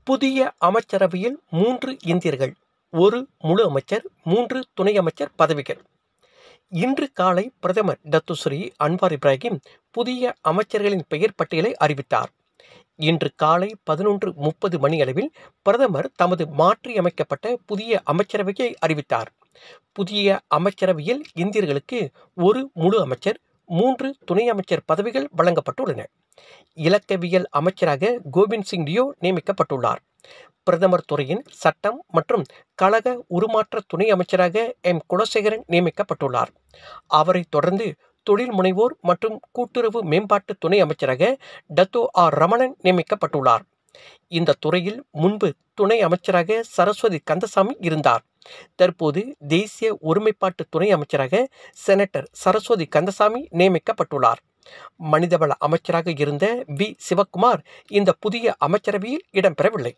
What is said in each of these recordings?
புதிய அமைச்சரவையில் மூன்று இந்தியர்கள் ஒரு முழு அமைச்சர் மூன்று துணை அமைச்சர் பதவிகள் இன்று காலை பிரதமர் டத்துஸ்ரீ அன்வார் இப்ராஹிம் புதிய அமைச்சர்களின் பெயர் பட்டியலை அறிவித்தார் இன்று காலை பதினொன்று முப்பது மணியளவில் பிரதமர் தமது மாற்றியமைக்கப்பட்ட புதிய அமைச்சரவையை அறிவித்தார் புதிய அமைச்சரவையில் இந்தியர்களுக்கு ஒரு முழு அமைச்சர் மூன்று துணை அமைச்சர் பதவிகள் வழங்கப்பட்டுள்ளன இலக்கவியல் அமைச்சராக கோவிந்த் சிங் டியோ நியமிக்கப்பட்டுள்ளார் பிரதமர் துறையின் சட்டம் மற்றும் கழக உருமாற்ற துணை அமைச்சராக எம் குலசேகரன் நியமிக்கப்பட்டுள்ளார் அவரை தொடர்ந்து தொழில் முனைவோர் மற்றும் கூட்டுறவு மேம்பாட்டு துணை அமைச்சராக டத்தோ ஆர் ரமணன் நியமிக்கப்பட்டுள்ளார் இந்த துறையில் முன்பு துணை அமைச்சராக சரஸ்வதி கந்தசாமி இருந்தார் தற்போது தேசிய ஒருமைப்பாட்டு துணை அமைச்சராக செனட்டர் சரஸ்வதி கந்தசாமி நியமிக்கப்பட்டுள்ளார் மனிதவள அமைச்சராக இருந்த வி சிவக்குமார் இந்த புதிய அமைச்சரவையில் இடம்பெறவில்லை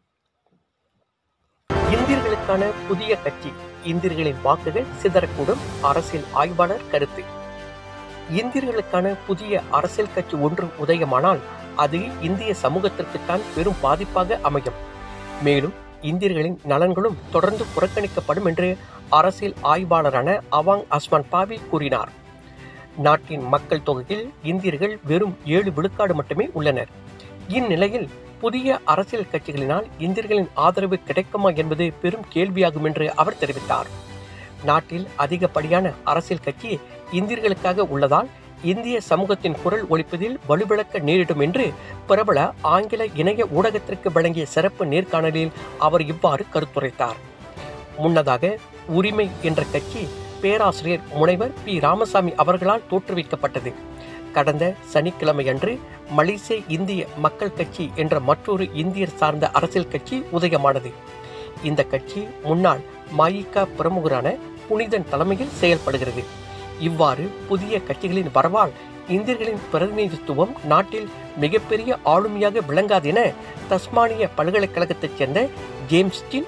இந்தியர்களுக்கான புதிய கட்சி இந்தியர்களின் வாக்குகள் சிதறக்கூடும் அரசியல் ஆய்வாளர் கருத்து இந்தியர்களுக்கான புதிய அரசியல் கட்சி ஒன்று உதயமானால் அது இந்திய சமூகத்திற்குத்தான் பெரும் பாதிப்பாக அமையும் மேலும் இந்தியர்களின் நலன்களும் தொடர்ந்து புறக்கணிக்கப்படும் என்று அரசியல் ஆய்வாளரான அவாங் அஸ்மான் பாவி கூறினார் நாட்டின் மக்கள் தொகையில் இந்தியர்கள் வெறும் ஏழு விழுக்காடு மட்டுமே உள்ளனர் இந்நிலையில் புதிய அரசியல் கட்சிகளினால் இந்தியர்களின் ஆதரவு கிடைக்குமா என்பது பெரும் கேள்வியாகும் என்று அவர் தெரிவித்தார் நாட்டில் அதிகப்படியான அரசியல் கட்சி இந்தியர்களுக்காக உள்ளதால் இந்திய சமூகத்தின் குரல் ஒழிப்பதில் வலுவிழக்க நேரிடும் என்று பிரபல ஆங்கில இணைய ஊடகத்திற்கு வழங்கிய சிறப்பு நேர்காணலில் அவர் இவ்வாறு கருத்துரைத்தார் முன்னதாக உரிமை என்ற கட்சி பேராசிரியர் முனைவர் பி ராமசாமி அவர்களால் தோற்றுவிக்கப்பட்டது கடந்த சனிக்கிழமையன்று மலேசிய இந்திய மக்கள் கட்சி என்ற மற்றொரு இந்தியர் சார்ந்த அரசியல் கட்சி உதயமானது இந்த கட்சி முன்னாள் மாயிகா பிரமுகரான புனிதன் தலைமையில் செயல்படுகிறது இவ்வாறு புதிய கட்சிகளின் வரவால் இந்தியர்களின் பிரதிநிதித்துவம் நாட்டில் மிகப்பெரிய ஆளுமையாக விளங்காது என தஸ்மானிய பல்கலைக்கழகத்தைச் சேர்ந்த ஜேம்ஸ் ஜின்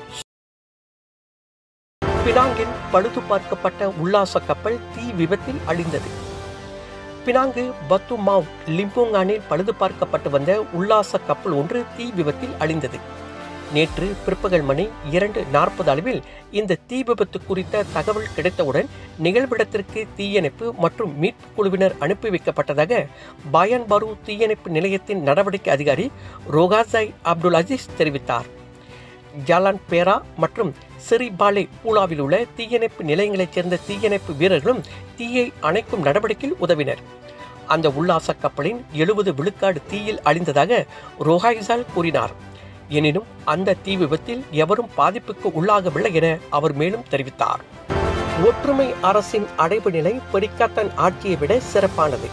பினாங்கில் பழுது பார்க்கப்பட்ட உல்லாச கப்பல் தீ விபத்தில் அழிந்தது பினாங்கு பத்து மாவ் லிம்போங்கானில் பழுது பார்க்கப்பட்டு வந்த உல்லாச கப்பல் ஒன்று தீ விபத்தில் அழிந்தது நேற்று பிற்பகல் மணி இரண்டு நாற்பது அளவில் இந்த தீ விபத்து குறித்த தகவல் கிடைத்தவுடன் நிகழ்விடத்திற்கு தீயணைப்பு மற்றும் மீட்பு குழுவினர் அனுப்பி வைக்கப்பட்டதாக பாயன்பாரு தீயணைப்பு நிலையத்தின் நடவடிக்கை அதிகாரி ரோகாசாய் அப்துல் அசீஸ் தெரிவித்தார் ஜாலான் பேரா மற்றும் சிறிபாலே பூலாவில் உள்ள தீயணைப்பு நிலையங்களைச் சேர்ந்த தீயணைப்பு வீரர்களும் தீயை அணைக்கும் நடவடிக்கையில் உதவினர் அந்த உல்லாச கப்பலின் எழுபது விழுக்காடு தீயில் அழிந்ததாக ரோஹாய்சால் கூறினார் எனினும் அந்த தீ விபத்தில் எவரும் பாதிப்புக்கு உள்ளாகவில்லை என அவர் மேலும் தெரிவித்தார் ஒற்றுமை அரசின் அடைவு நிலை பெரிக்காத்தன் ஆட்சியை விட சிறப்பானது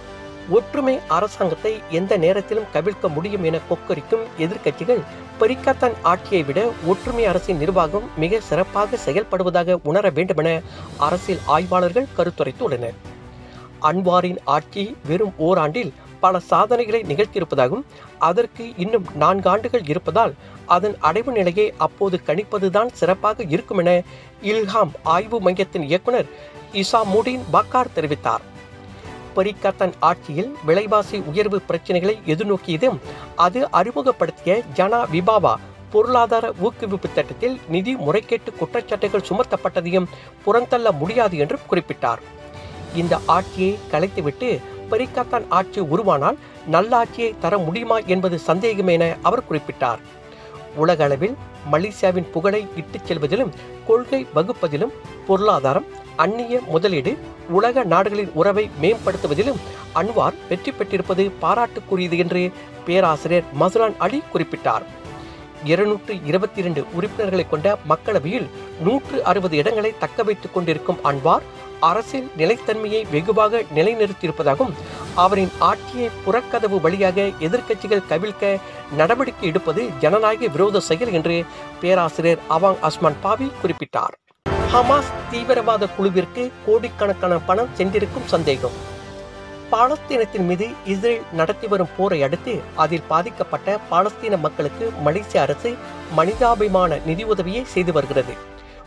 ஒற்றுமை அரசாங்கத்தை எந்த நேரத்திலும் கவிழ்க்க முடியும் என கொக்கரிக்கும் எதிர்க்கட்சிகள் பெரிக்காத்தன் ஆட்சியை விட ஒற்றுமை அரசின் நிர்வாகம் மிக சிறப்பாக செயல்படுவதாக உணர வேண்டுமென அரசியல் ஆய்வாளர்கள் கருத்துரைத்துள்ளனர் அன்வாரின் ஆட்சி வெறும் ஓராண்டில் பல சாதனைகளை நிகழ்த்தியிருப்பதாகவும் அதற்கு இன்னும் நான்கு ஆண்டுகள் இருப்பதால் அதன் அடைவு நிலையை அப்போது கணிப்பதுதான் சிறப்பாக இருக்கும் என இல்ஹாம் ஆய்வு மையத்தின் இயக்குனர் இசாமுடீன் பாக்கார் தெரிவித்தார் பரிக்கத்தன் ஆட்சியில் விலைவாசி உயர்வு பிரச்சனைகளை எதிர்நோக்கியதும் அது அறிமுகப்படுத்திய ஜனா விபாவா பொருளாதார ஊக்குவிப்பு திட்டத்தில் நிதி முறைகேட்டு குற்றச்சாட்டுகள் சுமத்தப்பட்டதையும் புறந்தள்ள முடியாது என்றும் குறிப்பிட்டார் இந்த ஆட்சியை கலைத்துவிட்டு பரிக்காத்தான் ஆட்சி உருவானால் நல்ல ஆட்சியை தர முடியுமா என்பது சந்தேகம் என அவர் குறிப்பிட்டார் உலக அளவில் மலேசியாவின் புகழை இட்டுச் செல்வதிலும் கொள்கை வகுப்பதிலும் பொருளாதாரம் அந்நிய முதலீடு உலக நாடுகளின் உறவை மேம்படுத்துவதிலும் அன்வார் வெற்றி பெற்றிருப்பது பாராட்டுக்குரியது என்று பேராசிரியர் மசுலான் அலி குறிப்பிட்டார் இருநூற்று இருபத்தி இரண்டு உறுப்பினர்களை கொண்ட மக்களவையில் நூற்று அறுபது இடங்களை தக்க வைத்துக் கொண்டிருக்கும் அன்வார் அரசியல் நிலைத்தன்மையை வெகுவாக நிலைநிறுத்தியிருப்பதாகவும் அவரின் ஆட்சியை புறக்கதவு வழியாக எதிர்க்கட்சிகள் கவிழ்க்க நடவடிக்கை எடுப்பது ஜனநாயக விரோத செயல் என்று பேராசிரியர் அவாங் அஸ்மான் பாவி குறிப்பிட்டார் ஹமாஸ் தீவிரவாத குழுவிற்கு கோடிக்கணக்கான பணம் சென்றிருக்கும் சந்தேகம் பாலஸ்தீனத்தின் மீது இஸ்ரேல் நடத்தி வரும் போரை அடுத்து அதில் பாதிக்கப்பட்ட பாலஸ்தீன மக்களுக்கு மலேசிய அரசு மனிதாபிமான நிதியுதவியை செய்து வருகிறது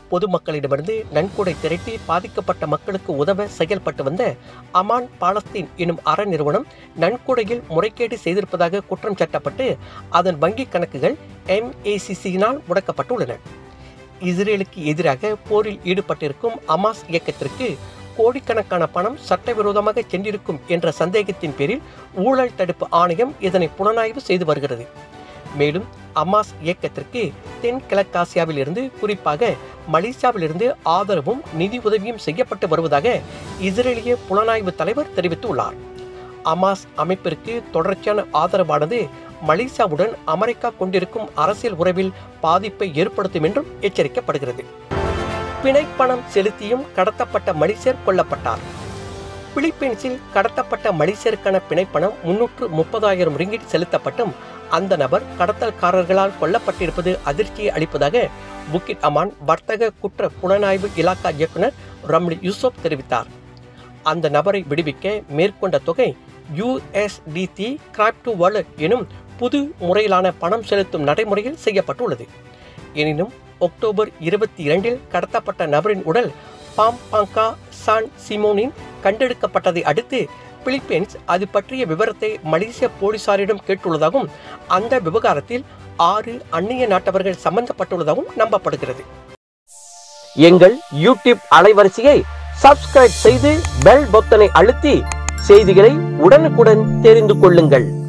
பொதுமக்களிடமிருந்து நன்கொடை திரட்டி பாதிக்கப்பட்ட மக்களுக்கு உதவ செயல்பட்டு வந்த அமான் பாலஸ்தீன் எனும் அறநிறுவனம் நன்கொடையில் முறைகேடு செய்திருப்பதாக குற்றம் சாட்டப்பட்டு அதன் வங்கிக் கணக்குகள் எம்ஏசிசியினால் முடக்கப்பட்டுள்ளன இஸ்ரேலுக்கு எதிராக போரில் ஈடுபட்டிருக்கும் அமாஸ் இயக்கத்திற்கு கோடிக்கணக்கான பணம் சட்டவிரோதமாக சென்றிருக்கும் என்ற சந்தேகத்தின் பேரில் ஊழல் தடுப்பு ஆணையம் இதனை புலனாய்வு செய்து வருகிறது மேலும் அமாஸ் இயக்கத்திற்கு தென்கிழக்காசியாவில் இருந்து குறிப்பாக மலேசியாவிலிருந்து ஆதரவும் நிதி உதவியும் செய்யப்பட்டு வருவதாக இஸ்ரேலிய புலனாய்வு தலைவர் தெரிவித்துள்ளார் அமாஸ் அமைப்பிற்கு தொடர்ச்சியான ஆதரவானது மலேசியாவுடன் அமெரிக்கா கொண்டிருக்கும் அரசியல் உறவில் பாதிப்பை ஏற்படுத்தும் என்றும் எச்சரிக்கப்படுகிறது பிணைப்பணம் செலுத்தியும் கடத்தப்பட்ட மலேசியர் கொல்லப்பட்டார் பிலிப்பீன்ஸில் கடத்தப்பட்ட மலேசியருக்கான பிணைப்பணம் முன்னூற்று முப்பதாயிரம் ரிங்கிட் செலுத்தப்பட்டும் அந்த நபர் கடத்தல்காரர்களால் கொல்லப்பட்டிருப்பது அதிர்ச்சியை அளிப்பதாக புக்கிட் அமான் வர்த்தக குற்ற புலனாய்வு இலாக்கா இயக்குனர் ரம்லி யூசுப் தெரிவித்தார் அந்த நபரை விடுவிக்க மேற்கொண்ட தொகை யுஎஸ்டிடி கிராப்டு வாலெட் எனும் புது முறையிலான பணம் செலுத்தும் நடைமுறையில் செய்யப்பட்டுள்ளது எனினும் அக்டோபர் இருபத்தி இரண்டில் கடத்தப்பட்ட நபரின் உடல் பாம்பாங்கா சான் சிமோனின் கண்டெடுக்கப்பட்டதை அடுத்து பிலிப்பைன்ஸ் அது பற்றிய விவரத்தை மலேசிய போலீசாரிடம் கேட்டுள்ளதாகவும் அந்த விவகாரத்தில் ஆறு அந்நிய நாட்டவர்கள் சம்பந்தப்பட்டுள்ளதாகவும் நம்பப்படுகிறது எங்கள் யூடியூப் அலைவரிசையை சப்ஸ்கிரைப் செய்து பெல் பொத்தனை அழுத்தி செய்திகளை உடனுக்குடன் தெரிந்து கொள்ளுங்கள்